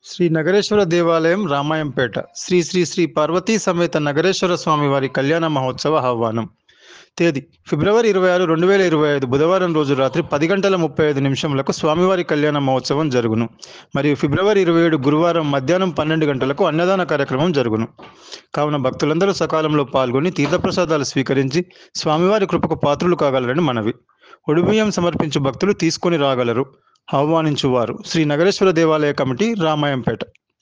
శ్రీ నగరేశ్వర దేవాలయం రామాయంపేట శ్రీ శ్రీ శ్రీ పార్వతీ సమేత నగరేశ్వర స్వామి వారి కళ్యాణ మహోత్సవ ఆహ్వానం తేదీ ఫిబ్రవరి ఇరవై ఆరు రెండు వేల ఇరవై ఐదు బుధవారం రోజు రాత్రి పది గంటల ముప్పై ఐదు నిమిషములకు స్వామివారి కళ్యాణ మహోత్సవం జరుగును మరియు ఫిబ్రవరి ఇరవై ఏడు గురువారం మధ్యాహ్నం పన్నెండు గంటలకు అన్నదాన కార్యక్రమం జరుగును కావున భక్తులందరూ సకాలంలో పాల్గొని తీర్థప్రసాదాలు స్వీకరించి స్వామివారి కృపకు పాత్రులు కాగలరని మనవి ఒడిబియ్యం సమర్పించు భక్తులు తీసుకొని రాగలరు ఆహ్వానించువారు శ్రీ నగరేశ్వర దేవాలయ కమిటీ రామాయంపేట